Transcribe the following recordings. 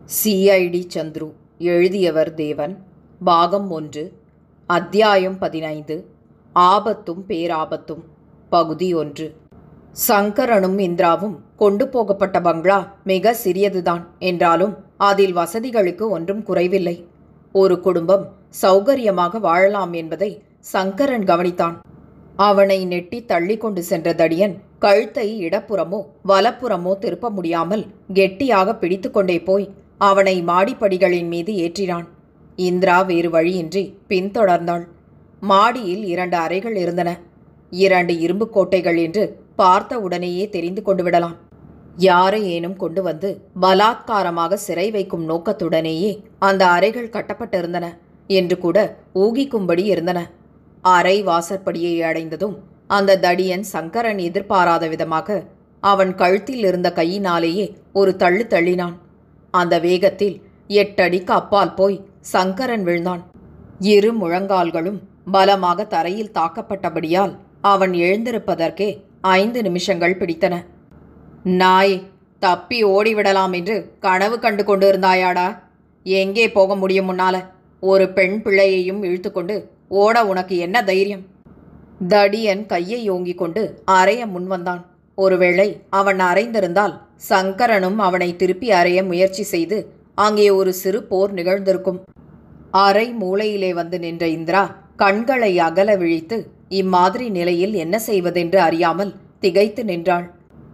CID Chandru எழுதியவர் தேவன் பாகம் ஒன்று அத்தியாயம் பதினைந்து ஆபத்தும் பேராபத்தும் பகுதி ஒன்று சங்கரனும் இந்திராவும் கொண்டு போகப்பட்ட பங்களா மிக சிறியதுதான் என்றாலும் அதில் வசதிகளுக்கு ஒன்றும் குறைவில்லை ஒரு குடும்பம் சௌகரியமாக வாழலாம் என்பதை சங்கரன் கவனித்தான் அவனை நெட்டி தள்ளி கொண்டு சென்ற தடியன் கழுத்தை இடப்புறமோ வலப்புறமோ திருப்ப முடியாமல் கெட்டியாக பிடித்துக்கொண்டே போய் அவனை மாடிப்படிகளின் மீது ஏற்றினான் இந்திரா வேறு வழியின்றி பின்தொடர்ந்தாள் மாடியில் இரண்டு அறைகள் இருந்தன இரண்டு இரும்பு கோட்டைகள் என்று பார்த்த உடனேயே தெரிந்து கொண்டு விடலாம் யாரை ஏனும் கொண்டு வந்து பலாத்காரமாக சிறை வைக்கும் நோக்கத்துடனேயே அந்த அறைகள் கட்டப்பட்டிருந்தன என்று கூட ஊகிக்கும்படி இருந்தன அறை வாசற்படியை அடைந்ததும் அந்த தடியன் சங்கரன் எதிர்பாராத விதமாக அவன் கழுத்தில் இருந்த கையினாலேயே ஒரு தள்ளு தள்ளினான் அந்த வேகத்தில் எட்டடிக்கு அப்பால் போய் சங்கரன் விழுந்தான் இரு முழங்கால்களும் பலமாக தரையில் தாக்கப்பட்டபடியால் அவன் எழுந்திருப்பதற்கே ஐந்து நிமிஷங்கள் பிடித்தன நாய் தப்பி ஓடிவிடலாம் என்று கனவு கண்டு கொண்டு இருந்தாயாடா எங்கே போக முடியும் முன்னால ஒரு பெண் பிள்ளையையும் இழுத்துக்கொண்டு ஓட உனக்கு என்ன தைரியம் தடியன் கையை ஓங்கிக் கொண்டு அறைய முன்வந்தான் ஒருவேளை அவன் அறைந்திருந்தால் சங்கரனும் அவனை திருப்பி அறைய முயற்சி செய்து அங்கே ஒரு சிறு போர் நிகழ்ந்திருக்கும் அறை மூலையிலே வந்து நின்ற இந்திரா கண்களை அகல விழித்து இம்மாதிரி நிலையில் என்ன செய்வதென்று அறியாமல் திகைத்து நின்றாள்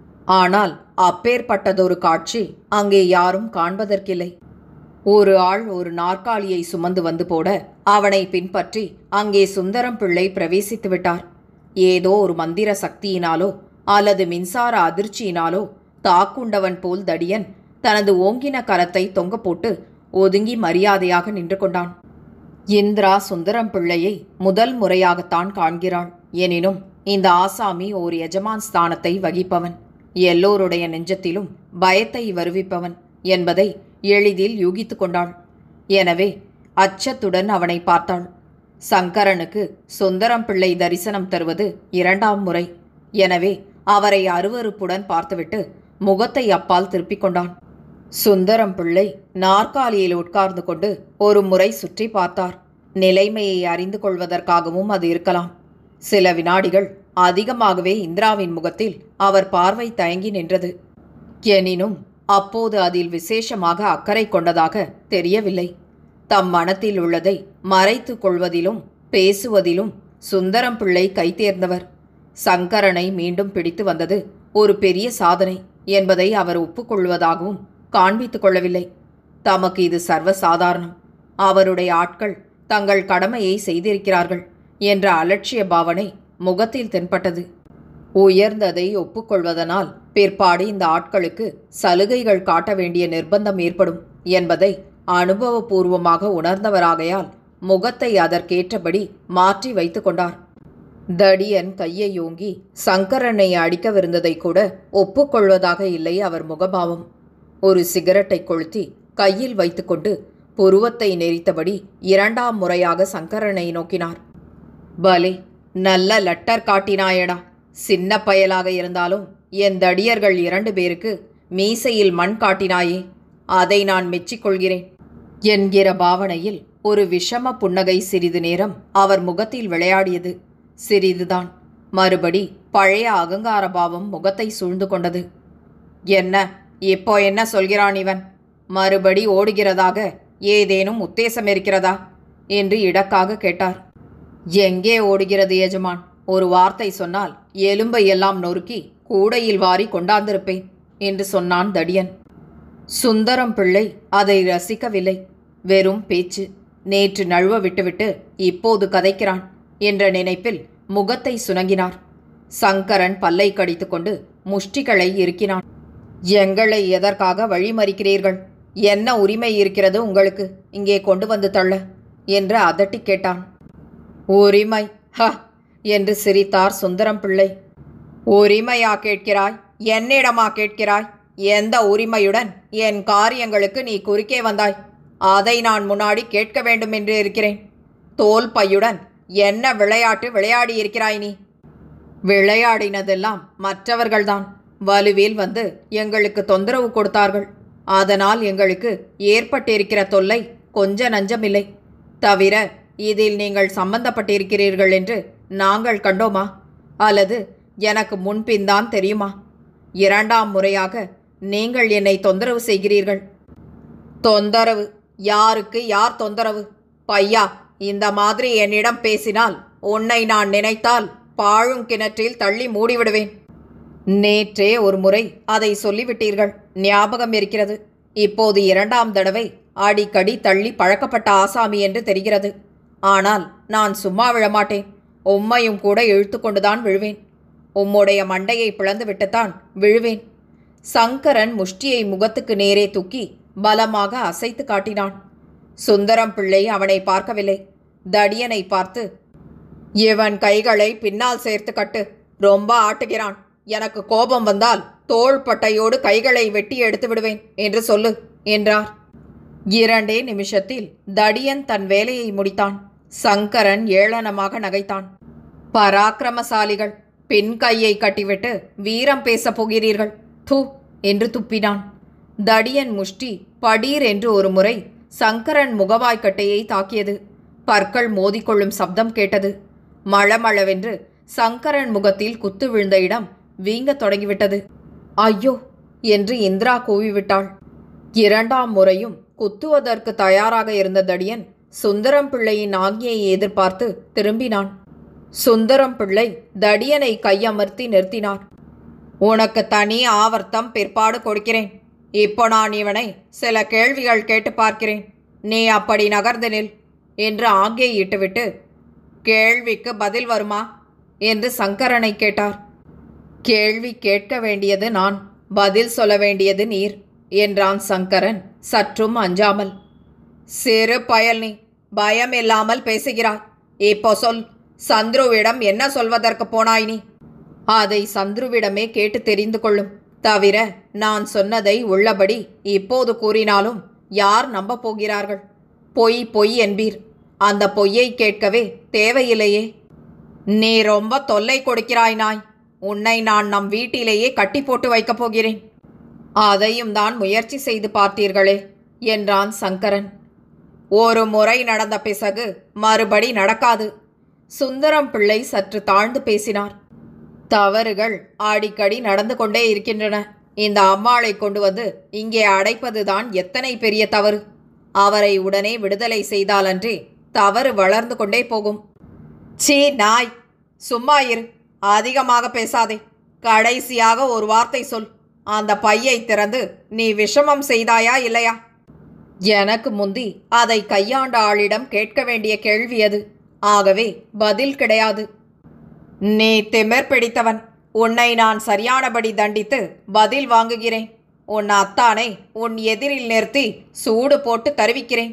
ஆனால் அப்பேற்பட்டதொரு காட்சி அங்கே யாரும் காண்பதற்கில்லை ஒரு ஆள் ஒரு நாற்காலியை சுமந்து வந்து போட அவனை பின்பற்றி அங்கே சுந்தரம் பிள்ளை பிரவேசித்து விட்டார் ஏதோ ஒரு மந்திர சக்தியினாலோ அல்லது மின்சார அதிர்ச்சியினாலோ தாக்குண்டவன் போல் தடியன் தனது ஓங்கின கரத்தை தொங்க போட்டு ஒதுங்கி மரியாதையாக நின்று கொண்டான் இந்திரா சுந்தரம் பிள்ளையை முதல் முறையாகத்தான் காண்கிறாள் எனினும் இந்த ஆசாமி ஓர் எஜமான் ஸ்தானத்தை வகிப்பவன் எல்லோருடைய நெஞ்சத்திலும் பயத்தை வருவிப்பவன் என்பதை எளிதில் யூகித்து கொண்டாள் எனவே அச்சத்துடன் அவனை பார்த்தாள் சங்கரனுக்கு சுந்தரம் பிள்ளை தரிசனம் தருவது இரண்டாம் முறை எனவே அவரை அருவருப்புடன் பார்த்துவிட்டு முகத்தை அப்பால் திருப்பிக் கொண்டான் சுந்தரம் பிள்ளை நாற்காலியில் உட்கார்ந்து கொண்டு ஒரு முறை சுற்றி பார்த்தார் நிலைமையை அறிந்து கொள்வதற்காகவும் அது இருக்கலாம் சில வினாடிகள் அதிகமாகவே இந்திராவின் முகத்தில் அவர் பார்வை தயங்கி நின்றது எனினும் அப்போது அதில் விசேஷமாக அக்கறை கொண்டதாக தெரியவில்லை தம் மனத்தில் உள்ளதை மறைத்து கொள்வதிலும் பேசுவதிலும் சுந்தரம் பிள்ளை கைதேர்ந்தவர் சங்கரனை மீண்டும் பிடித்து வந்தது ஒரு பெரிய சாதனை என்பதை அவர் ஒப்புக்கொள்வதாகவும் காண்பித்துக் கொள்ளவில்லை தமக்கு இது சர்வசாதாரணம் அவருடைய ஆட்கள் தங்கள் கடமையை செய்திருக்கிறார்கள் என்ற அலட்சிய பாவனை முகத்தில் தென்பட்டது உயர்ந்ததை ஒப்புக்கொள்வதனால் பிற்பாடு இந்த ஆட்களுக்கு சலுகைகள் காட்ட வேண்டிய நிர்பந்தம் ஏற்படும் என்பதை அனுபவபூர்வமாக உணர்ந்தவராகையால் முகத்தை அதற்கேற்றபடி மாற்றி வைத்து கொண்டார் தடியன் கையை ஓங்கி சங்கரனை அடிக்கவிருந்ததை கூட ஒப்புக்கொள்வதாக இல்லை அவர் முகபாவம் ஒரு சிகரெட்டை கொளுத்தி கையில் வைத்துக்கொண்டு புருவத்தை நெறித்தபடி இரண்டாம் முறையாக சங்கரனை நோக்கினார் பலே நல்ல லட்டர் காட்டினாயடா சின்ன பயலாக இருந்தாலும் என் தடியர்கள் இரண்டு பேருக்கு மீசையில் மண் காட்டினாயே அதை நான் மெச்சிக்கொள்கிறேன் என்கிற பாவனையில் ஒரு விஷம புன்னகை சிறிது நேரம் அவர் முகத்தில் விளையாடியது சிறிதுதான் மறுபடி பழைய அகங்கார பாவம் முகத்தை சூழ்ந்து கொண்டது என்ன இப்போ என்ன சொல்கிறான் இவன் மறுபடி ஓடுகிறதாக ஏதேனும் உத்தேசம் இருக்கிறதா என்று இடக்காக கேட்டார் எங்கே ஓடுகிறது எஜமான் ஒரு வார்த்தை சொன்னால் எலும்பை எல்லாம் நொறுக்கி கூடையில் வாரி கொண்டாந்திருப்பேன் என்று சொன்னான் தடியன் சுந்தரம் பிள்ளை அதை ரசிக்கவில்லை வெறும் பேச்சு நேற்று நழுவ விட்டுவிட்டு இப்போது கதைக்கிறான் என்ற நினைப்பில் முகத்தை சுணங்கினார் சங்கரன் பல்லை கடித்துக்கொண்டு முஷ்டிகளை இறுக்கினான் எங்களை எதற்காக வழிமறிக்கிறீர்கள் என்ன உரிமை இருக்கிறது உங்களுக்கு இங்கே கொண்டு வந்து தள்ள என்று அதட்டி கேட்டான் உரிமை ஹ என்று சிரித்தார் சுந்தரம் பிள்ளை உரிமையா கேட்கிறாய் என்னிடமா கேட்கிறாய் எந்த உரிமையுடன் என் காரியங்களுக்கு நீ குறுக்கே வந்தாய் அதை நான் முன்னாடி கேட்க வேண்டும் என்று இருக்கிறேன் தோல் பையுடன் என்ன விளையாட்டு விளையாடி இருக்கிறாய் நீ விளையாடினதெல்லாம் மற்றவர்கள்தான் வலுவில் வந்து எங்களுக்கு தொந்தரவு கொடுத்தார்கள் அதனால் எங்களுக்கு ஏற்பட்டிருக்கிற தொல்லை கொஞ்ச நஞ்சமில்லை தவிர இதில் நீங்கள் சம்பந்தப்பட்டிருக்கிறீர்கள் என்று நாங்கள் கண்டோமா அல்லது எனக்கு முன்பின்தான் தெரியுமா இரண்டாம் முறையாக நீங்கள் என்னை தொந்தரவு செய்கிறீர்கள் தொந்தரவு யாருக்கு யார் தொந்தரவு பையா இந்த மாதிரி என்னிடம் பேசினால் உன்னை நான் நினைத்தால் பாழும் கிணற்றில் தள்ளி மூடிவிடுவேன் நேற்றே ஒரு முறை அதை சொல்லிவிட்டீர்கள் ஞாபகம் இருக்கிறது இப்போது இரண்டாம் தடவை அடிக்கடி தள்ளி பழக்கப்பட்ட ஆசாமி என்று தெரிகிறது ஆனால் நான் சும்மா விழமாட்டேன் உம்மையும் கூட இழுத்து கொண்டுதான் விழுவேன் உம்முடைய மண்டையை பிளந்து விட்டுத்தான் விழுவேன் சங்கரன் முஷ்டியை முகத்துக்கு நேரே தூக்கி பலமாக அசைத்து காட்டினான் சுந்தரம் பிள்ளை அவனை பார்க்கவில்லை தடியனை பார்த்து இவன் கைகளை பின்னால் சேர்த்து கட்டு ரொம்ப ஆட்டுகிறான் எனக்கு கோபம் வந்தால் தோள் பட்டையோடு கைகளை வெட்டி எடுத்து விடுவேன் என்று சொல்லு என்றார் இரண்டே நிமிஷத்தில் தடியன் தன் வேலையை முடித்தான் சங்கரன் ஏளனமாக நகைத்தான் பராக்கிரமசாலிகள் பின் கையை கட்டிவிட்டு வீரம் பேசப் போகிறீர்கள் தூ என்று துப்பினான் தடியன் முஷ்டி படீர் என்று ஒரு முறை சங்கரன் முகவாய்க்கட்டையை தாக்கியது பற்கள் மோதிக்கொள்ளும் சப்தம் கேட்டது மளமளவென்று சங்கரன் முகத்தில் குத்து விழுந்த இடம் வீங்கத் தொடங்கிவிட்டது ஐயோ என்று இந்திரா கூவிவிட்டாள் இரண்டாம் முறையும் குத்துவதற்கு தயாராக இருந்த தடியன் சுந்தரம் பிள்ளையின் ஆజ్ఞையை எதிர்பார்த்து திரும்பினான் சுந்தரம் பிள்ளை தடியனை கையமர்த்தி நிறுத்தினார் உனக்கு தனி ஆவர்த்தம் பிற்பாடு கொடுக்கிறேன் இப்போ நான் இவனை சில கேள்விகள் கேட்டு பார்க்கிறேன் நீ அப்படி நகர்ந்து நில் என்று ஆங்கியிட்டுவிட்டு கேள்விக்கு பதில் வருமா என்று சங்கரனை கேட்டார் கேள்வி கேட்க வேண்டியது நான் பதில் சொல்ல வேண்டியது நீர் என்றான் சங்கரன் சற்றும் அஞ்சாமல் சிறு பயல் நீ பயம் இல்லாமல் பேசுகிறாய் இப்போ சொல் சந்துருவிடம் என்ன சொல்வதற்கு போனாய் நீ அதை சந்துருவிடமே கேட்டு தெரிந்து கொள்ளும் தவிர நான் சொன்னதை உள்ளபடி இப்போது கூறினாலும் யார் நம்பப் போகிறார்கள் பொய் பொய் என்பீர் அந்த பொய்யை கேட்கவே தேவையில்லையே நீ ரொம்ப தொல்லை கொடுக்கிறாய் நாய் உன்னை நான் நம் வீட்டிலேயே கட்டி போட்டு வைக்கப் போகிறேன் அதையும் தான் முயற்சி செய்து பார்த்தீர்களே என்றான் சங்கரன் ஒரு முறை நடந்த பிசகு மறுபடி நடக்காது சுந்தரம் பிள்ளை சற்று தாழ்ந்து பேசினார் தவறுகள் அடிக்கடி நடந்து கொண்டே இருக்கின்றன இந்த அம்மாளை கொண்டு வந்து இங்கே அடைப்பதுதான் எத்தனை பெரிய தவறு அவரை உடனே விடுதலை செய்தாலன்றி தவறு வளர்ந்து கொண்டே போகும் சீ நாய் சும்மா இரு அதிகமாக பேசாதே கடைசியாக ஒரு வார்த்தை சொல் அந்த பையை திறந்து நீ விஷமம் செய்தாயா இல்லையா எனக்கு முந்தி அதை கையாண்ட ஆளிடம் கேட்க வேண்டிய கேள்வி அது ஆகவே பதில் கிடையாது நீ திமிர் பிடித்தவன் உன்னை நான் சரியானபடி தண்டித்து பதில் வாங்குகிறேன் உன் அத்தானை உன் எதிரில் நிறுத்தி சூடு போட்டு தருவிக்கிறேன்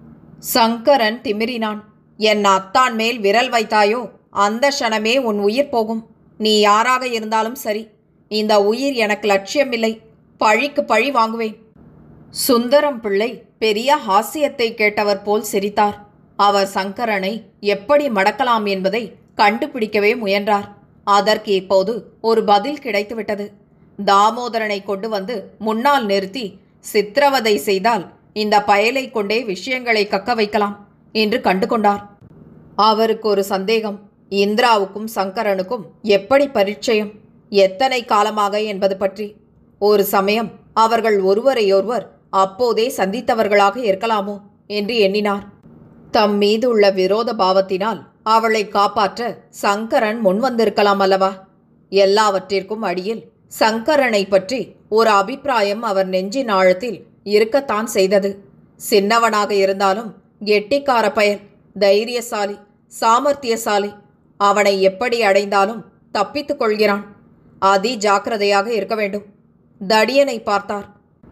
சங்கரன் திமிரினான் என் அத்தான் மேல் விரல் வைத்தாயோ அந்த க்ஷணமே உன் உயிர் போகும் நீ யாராக இருந்தாலும் சரி இந்த உயிர் எனக்கு லட்சியமில்லை பழிக்கு பழி வாங்குவேன் சுந்தரம் பிள்ளை பெரிய ஹாஸ்யத்தை கேட்டவர் போல் சிரித்தார் அவர் சங்கரனை எப்படி மடக்கலாம் என்பதை கண்டுபிடிக்கவே முயன்றார் அதற்கு இப்போது ஒரு பதில் கிடைத்துவிட்டது தாமோதரனை கொண்டு வந்து முன்னால் நிறுத்தி சித்திரவதை செய்தால் இந்த பயலை கொண்டே விஷயங்களை கக்க வைக்கலாம் என்று கண்டு கொண்டார் அவருக்கு ஒரு சந்தேகம் இந்திராவுக்கும் சங்கரனுக்கும் எப்படி பரிச்சயம் எத்தனை காலமாக என்பது பற்றி ஒரு சமயம் அவர்கள் ஒருவரையொருவர் அப்போதே சந்தித்தவர்களாக இருக்கலாமோ என்று எண்ணினார் தம் மீது உள்ள விரோத பாவத்தினால் அவளை காப்பாற்ற சங்கரன் முன்வந்திருக்கலாம் அல்லவா எல்லாவற்றிற்கும் அடியில் சங்கரனை பற்றி ஒரு அபிப்பிராயம் அவர் நெஞ்சின் ஆழத்தில் இருக்கத்தான் செய்தது சின்னவனாக இருந்தாலும் கெட்டிக்கார பயல் தைரியசாலி சாமர்த்தியசாலி அவனை எப்படி அடைந்தாலும் தப்பித்துக் கொள்கிறான் அதி ஜாக்கிரதையாக இருக்க வேண்டும் தடியனை பார்த்தார்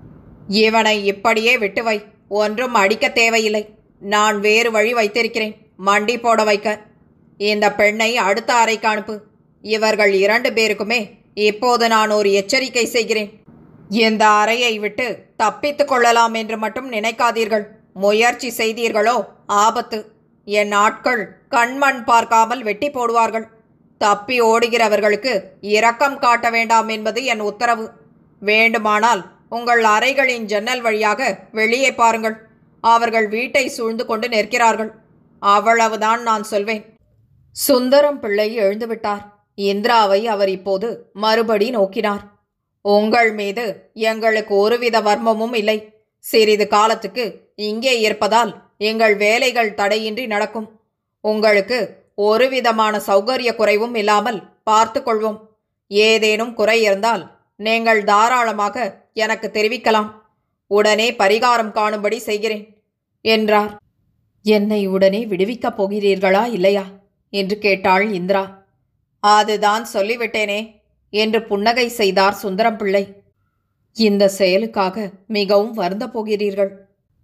இவனை இப்படியே விட்டு வை ஒன்றும் அடிக்க தேவையில்லை நான் வேறு வழி வைத்திருக்கிறேன் மண்டி போட வைக்க இந்த பெண்ணை அடுத்த அறைக்கு அனுப்பு இவர்கள் இரண்டு பேருக்குமே இப்போது நான் ஒரு எச்சரிக்கை செய்கிறேன் இந்த அறையை விட்டு தப்பித்துக் கொள்ளலாம் என்று மட்டும் நினைக்காதீர்கள் முயற்சி செய்தீர்களோ ஆபத்து என் ஆட்கள் கண்மண் பார்க்காமல் வெட்டி போடுவார்கள் தப்பி ஓடுகிறவர்களுக்கு இரக்கம் காட்ட வேண்டாம் என்பது என் உத்தரவு வேண்டுமானால் உங்கள் அறைகளின் ஜன்னல் வழியாக வெளியே பாருங்கள் அவர்கள் வீட்டை சூழ்ந்து கொண்டு நிற்கிறார்கள் அவ்வளவுதான் நான் சொல்வேன் சுந்தரம் பிள்ளை எழுந்துவிட்டார் இந்திராவை அவர் இப்போது மறுபடி நோக்கினார் உங்கள் மீது எங்களுக்கு ஒருவித வர்மமும் இல்லை சிறிது காலத்துக்கு இங்கே இருப்பதால் எங்கள் வேலைகள் தடையின்றி நடக்கும் உங்களுக்கு ஒருவிதமான சௌகரிய குறைவும் இல்லாமல் பார்த்து கொள்வோம் ஏதேனும் குறை இருந்தால் நீங்கள் தாராளமாக எனக்கு தெரிவிக்கலாம் உடனே பரிகாரம் காணும்படி செய்கிறேன் என்றார் என்னை உடனே விடுவிக்கப் போகிறீர்களா இல்லையா என்று கேட்டாள் இந்திரா அதுதான் சொல்லிவிட்டேனே என்று புன்னகை செய்தார் சுந்தரம் பிள்ளை இந்த செயலுக்காக மிகவும் வருந்தப் போகிறீர்கள்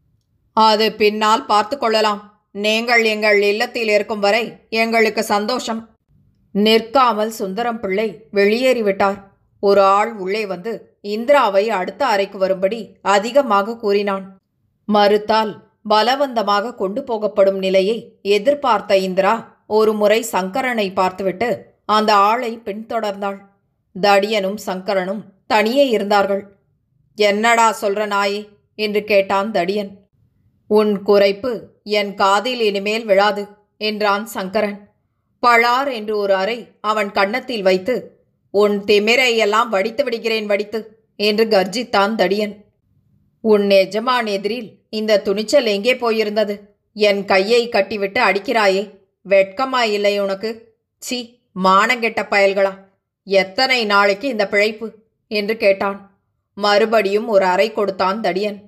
அது பின்னால் பார்த்து கொள்ளலாம் நீங்கள் எங்கள் இல்லத்தில் இருக்கும் வரை எங்களுக்கு சந்தோஷம் நிற்காமல் சுந்தரம் பிள்ளை வெளியேறிவிட்டார் ஒரு ஆள் உள்ளே வந்து இந்திராவை அடுத்த அறைக்கு வரும்படி அதிகமாக கூறினான் மறுத்தால் பலவந்தமாக கொண்டு போகப்படும் நிலையை எதிர்பார்த்த இந்திரா ஒரு முறை சங்கரனை பார்த்துவிட்டு அந்த ஆளை பின்தொடர்ந்தாள் தடியனும் சங்கரனும் தனியே இருந்தார்கள் என்னடா சொல்ற நாயே என்று கேட்டான் தடியன் உன் குறைப்பு என் காதில் இனிமேல் விழாது என்றான் சங்கரன் பளார் என்று ஒரு அறை அவன் கன்னத்தில் வைத்து உன் திமிரை எல்லாம் வடித்து விடுகிறேன் வடித்து என்று கர்ஜித்தான் தடியன் உன் எஜமான் எதிரில் இந்த துணிச்சல் எங்கே போயிருந்தது என் கையை கட்டிவிட்டு அடிக்கிறாயே வெட்கமா இல்லை உனக்கு சி மானங்கெட்ட பயல்களா எத்தனை நாளைக்கு இந்த பிழைப்பு என்று கேட்டான் மறுபடியும் ஒரு அறை கொடுத்தான் தடியன்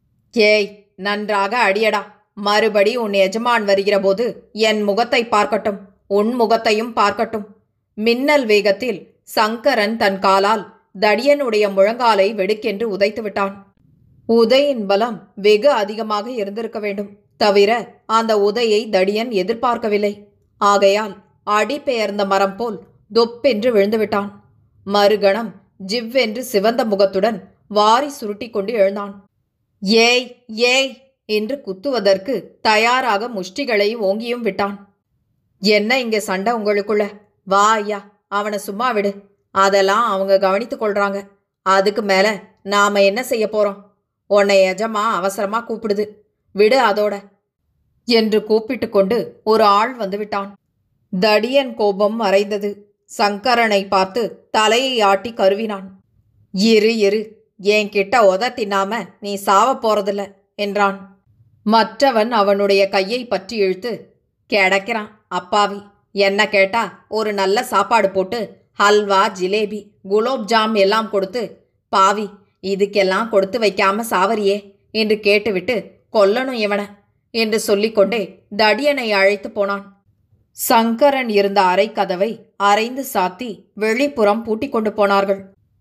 ஏய் நன்றாக அடியடா மறுபடி உன் எஜமான் வருகிறபோது என் முகத்தை பார்க்கட்டும் உன் முகத்தையும் பார்க்கட்டும் மின்னல் வேகத்தில் சங்கரன் தன் காலால் தடியனுடைய முழங்காலை வெடுக்கென்று உதைத்து விட்டான் உதையின் பலம் வெகு அதிகமாக இருந்திருக்க வேண்டும் தவிர அந்த உதையை தடியன் எதிர்பார்க்கவில்லை ஆகையால் அடி பெயர்ந்த மரம் போல் தொப்பென்று விழுந்துவிட்டான் மறுகணம் ஜிவ்வென்று சிவந்த முகத்துடன் வாரி சுருட்டி கொண்டு எழுந்தான் ஏய் ஏய் என்று குத்துவதற்கு தயாராக முஷ்டிகளை ஓங்கியும் விட்டான் என்ன இங்க சண்டை உங்களுக்குள்ள வா ஐயா அவனை சும்மா விடு அதெல்லாம் அவங்க கவனித்துக் கொள்றாங்க அதுக்கு மேல நாம என்ன செய்ய போறோம் உன்னை எஜமா அவசரமா கூப்பிடுது விடு அதோட என்று கூப்பிட்டு கொண்டு ஒரு ஆள் வந்து விட்டான் தடியன் கோபம் மறைந்தது சங்கரனை பார்த்து தலையை ஆட்டி கருவினான் இரு இரு என்கிட்ட உத தின்னாம நீ சாவ போறதில்ல என்றான் மற்றவன் அவனுடைய கையை பற்றி இழுத்து கிடக்கிறான் அப்பாவி என்ன கேட்டா ஒரு நல்ல சாப்பாடு போட்டு ஹல்வா ஜிலேபி குலோப் ஜாம் எல்லாம் கொடுத்து பாவி இதுக்கெல்லாம் கொடுத்து வைக்காம சாவரியே என்று கேட்டுவிட்டு கொல்லணும் இவனை என்று சொல்லிக்கொண்டே தடியனை அழைத்து போனான் சங்கரன் இருந்த அறை கதவை அரைந்து சாத்தி வெளிப்புறம் பூட்டிக் கொண்டு போனார்கள்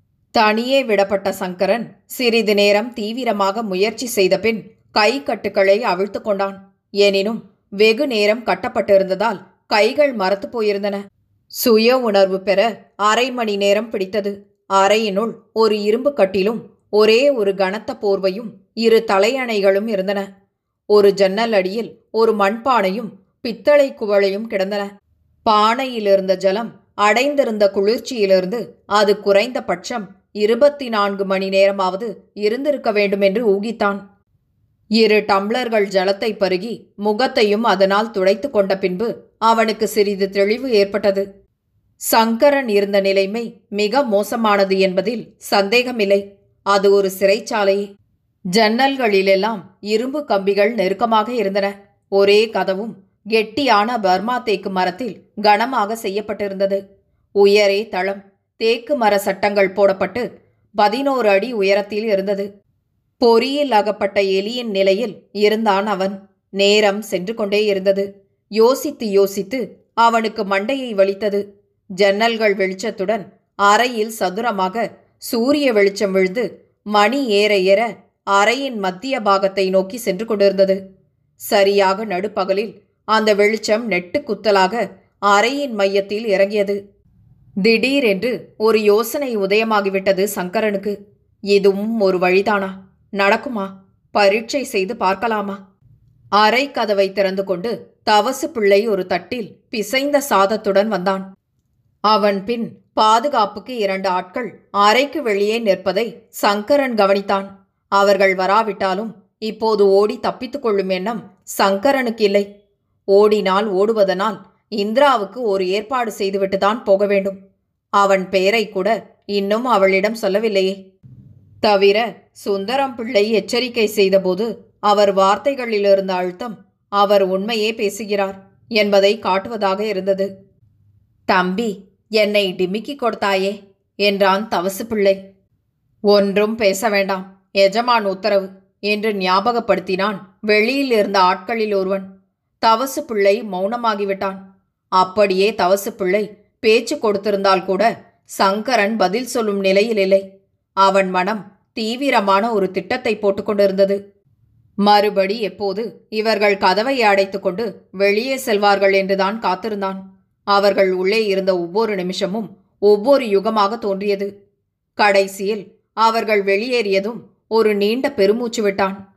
தனியே விடப்பட்ட சங்கரன் சிறிது நேரம் தீவிரமாக முயற்சி செய்த பின் கை கட்டுக்களை அவிழ்த்து கொண்டான் எனினும் வெகு நேரம் கட்டப்பட்டிருந்ததால் கைகள் மரத்து போயிருந்தன சுய உணர்வு பெற அரை மணி நேரம் பிடித்தது அறையினுள் ஒரு இரும்பு கட்டிலும் ஒரே ஒரு கனத்த போர்வையும் இரு தலையணைகளும் இருந்தன ஒரு ஜன்னல் அடியில் ஒரு மண்பானையும் பித்தளை குவளையும் கிடந்தன பானையில் இருந்த ஜலம் அடைந்திருந்த குளிர்ச்சியிலிருந்து அது குறைந்த பட்சம் இருபத்தி நான்கு மணி நேரமாவது இருந்திருக்க வேண்டும் என்று ஊகித்தான் இரு டம்ளர்கள் ஜலத்தை பருகி முகத்தையும் அதனால் துடைத்து கொண்ட பின்பு அவனுக்கு சிறிது தெளிவு ஏற்பட்டது சங்கரன் இருந்த நிலைமை மிக மோசமானது என்பதில் சந்தேகமில்லை அது ஒரு சிறைச்சாலையே ஜன்னல்களிலெல்லாம் இரும்பு கம்பிகள் நெருக்கமாக இருந்தன ஒரே கதவும் கெட்டியான பர்மா தேக்கு மரத்தில் கனமாக செய்யப்பட்டிருந்தது உயரே தளம் தேக்கு மர சட்டங்கள் போடப்பட்டு பதினோரு அடி உயரத்தில் இருந்தது பொறியில் அகப்பட்ட எலியின் நிலையில் இருந்தான் அவன் நேரம் சென்று கொண்டே இருந்தது யோசித்து யோசித்து அவனுக்கு மண்டையை வலித்தது ஜன்னல்கள் வெளிச்சத்துடன் அறையில் சதுரமாக சூரிய வெளிச்சம் விழுந்து மணி ஏற ஏற அறையின் மத்திய பாகத்தை நோக்கி சென்று கொண்டிருந்தது சரியாக நடுப்பகலில் அந்த வெளிச்சம் நெட்டு குத்தலாக அறையின் மையத்தில் இறங்கியது திடீரென்று ஒரு யோசனை உதயமாகிவிட்டது சங்கரனுக்கு இதுவும் ஒரு வழிதானா நடக்குமா பரீட்சை செய்து பார்க்கலாமா அறை கதவை திறந்து கொண்டு தவசு பிள்ளை ஒரு தட்டில் பிசைந்த சாதத்துடன் வந்தான் அவன் பின் பாதுகாப்புக்கு இரண்டு ஆட்கள் அறைக்கு வெளியே நிற்பதை சங்கரன் கவனித்தான் அவர்கள் வராவிட்டாலும் இப்போது ஓடி தப்பித்துக் கொள்ளும் எண்ணம் சங்கரனுக்கு இல்லை ஓடினால் ஓடுவதனால் இந்திராவுக்கு ஒரு ஏற்பாடு செய்துவிட்டுதான் போக வேண்டும் அவன் பெயரை கூட இன்னும் அவளிடம் சொல்லவில்லையே தவிர சுந்தரம் பிள்ளை எச்சரிக்கை செய்தபோது அவர் வார்த்தைகளில் இருந்த அழுத்தம் அவர் உண்மையே பேசுகிறார் என்பதை காட்டுவதாக இருந்தது தம்பி என்னை டிமிக்கி கொடுத்தாயே என்றான் தவசு பிள்ளை ஒன்றும் பேச வேண்டாம் எஜமான் உத்தரவு என்று ஞாபகப்படுத்தினான் வெளியில் இருந்த ஆட்களில் ஒருவன் தவசு பிள்ளை மௌனமாகிவிட்டான் அப்படியே தவசு பிள்ளை பேச்சு கொடுத்திருந்தால் கூட சங்கரன் பதில் சொல்லும் நிலையில் இல்லை அவன் மனம் தீவிரமான ஒரு திட்டத்தை போட்டுக்கொண்டிருந்தது மறுபடி எப்போது இவர்கள் கதவை அடைத்துக் கொண்டு வெளியே செல்வார்கள் என்றுதான் காத்திருந்தான் அவர்கள் உள்ளே இருந்த ஒவ்வொரு நிமிஷமும் ஒவ்வொரு யுகமாக தோன்றியது கடைசியில் அவர்கள் வெளியேறியதும் ஒரு நீண்ட பெருமூச்சு விட்டான்